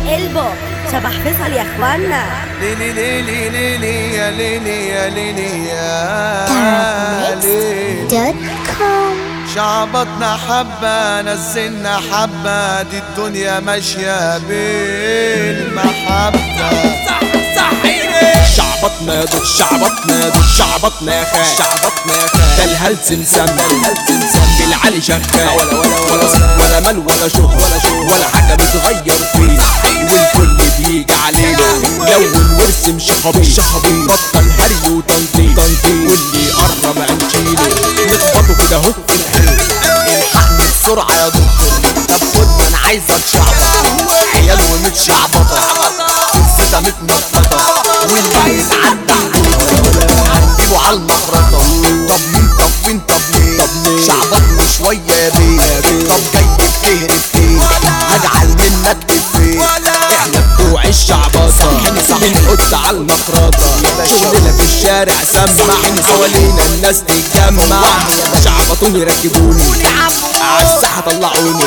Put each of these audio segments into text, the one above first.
البو شبح فيصل يا اخوانا ليلي ليلي ليلي يا ليلي يا ليلي يا ليلي دوت كوم شعبطنا حبة نزلنا حبة دي الدنيا ماشية بالمحبة شعبطنا يا دوب شعبطنا يا دوب شعبطنا يا خال شعبطنا يا خال ده الهلس مسمى الهلس مسمى بالعلي شغال ولا ولا ولا ولا مال ولا شهر ولا شهر ولا حاجة بتغير فينا والكل بيجي علينا لون وارسم شخابيط شخابيط بطل هري وتنطيط تنطيط واللي يقرب هنشيله نخبطه كده اهو في الحيط الحقني بسرعة يا دكتور طب خد ما انا عايزك شعبطة عيال ومتشعبطة قصتها متنططة واللي يتعدى هنجيبه على المخرطة طب مين طب مين طب ليه طب ليه شعبطني شوية يا بيه طب جاي بتهرب فين هجعل منك افيه احنا بتوع الشعبطة صحني صحني بنحط على المخرطة شغلنا في الشارع سمع حوالينا الناس تتجمع شعبطوني ركبوني عالساحة طلعوني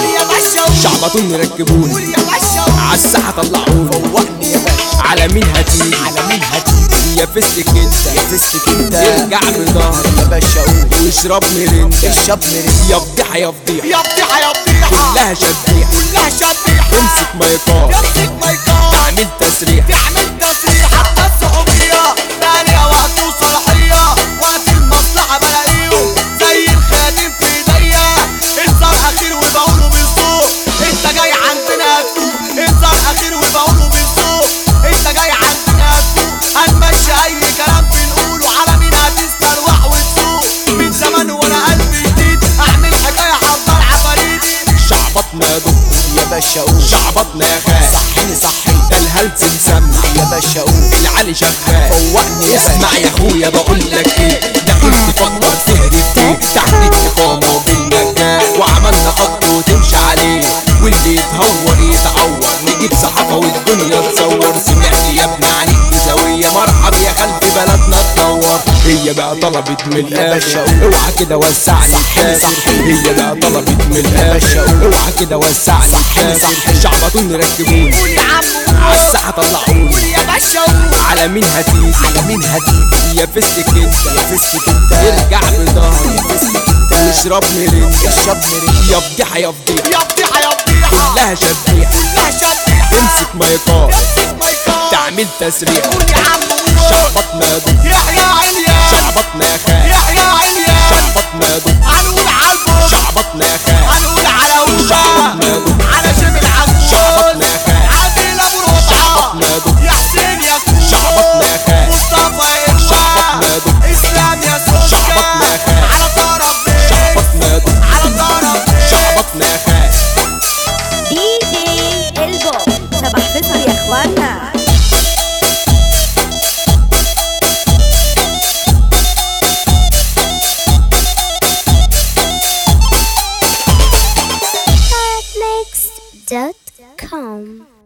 شعبطوني ركبوني عالساحة طلعوني فوقني يا باشا على مين هتيجي على مين هتيجي يا فستك انت يا فستك انت ارجع بظهري يا باشا قول واشرب ميريندا اشرب ميريندا يا فضيحة يا فضيحة يا فضيحة يا فضيحة كلها شبيحة كلها شبيحة امسك مايكات يمسك مايكات تعمل تسريح تعمل تصريح حتى الصحوبية بقالي وقت وصلاحية وقت المصلحة بلاقيهم زي الخاتم في ايديا انذار اخير وبقوله بالذوق انت جاي عندنا هتدوق انذار اخير وبقوله بالذوق انت جاي عندنا هتدوق هنمشي اي كلام بنقوله على مين هتستروح وتسوق من زمان وانا قلبي جديد اعمل حكاية حضر عفاريتي شعبطنا يا دكتور يا باشا قول شعبطنا يا خال صحيني صحيني ده الهلس مسمع يا باشا قول العلي شغال فوقني يا اسمع يا اخويا بقول لك ايه ده كنت تفكر تهرب فيه تحديد اقامه بالمجال وعملنا خط وتمشي عليه واللي يتهور يتعور نجيب صحافه والدنيا تصور سمعت يا ابن عنيك بزاويه مرحب يا خلف بلدنا تنور هي بقى طلبت من الاخر اوعى كده وسع لي الكافر هي بقى طلبت من الاخر اوعى كده وسع لي الكافر شعبطوني ركبوني قول يا عم عالساحه طلعوني قول يا باشا قول على مين هتيجي على مين هتيجي يا فستك انت يا فستك انت ارجع بظهري يا فستك انت واشرب ميريندا اشرب ميريندا يا فضيحة يا فضيحة يا فضيحة يا فضيحة كلها شبيحة كلها شبيحة امسك مايكات امسك مايكات تعمل تسريح قول يا عم قول شعبطنا يا دكتور يحيى عليان شعبطنا يا خال يحيى عليان شعبطنا يا دكتور هنقول عالبوم شعبطنا يا خال هنقول على وشا شعبطنا يا دكتور على شبل عجوز شعبطنا يا خال عادل ابو ربعة شعبطنا يا دكتور يا حسين يا كوكو شعبطنا يا خال مصطفى يا شعبطنا يا دكتور اسلام يا سوسكا شعبطنا يا خال على طرف بيت شعبطنا يا دكتور على طرف بيت شعبطنا يا خال دي جي البو شبح فيصل يا اخوانا Next dot com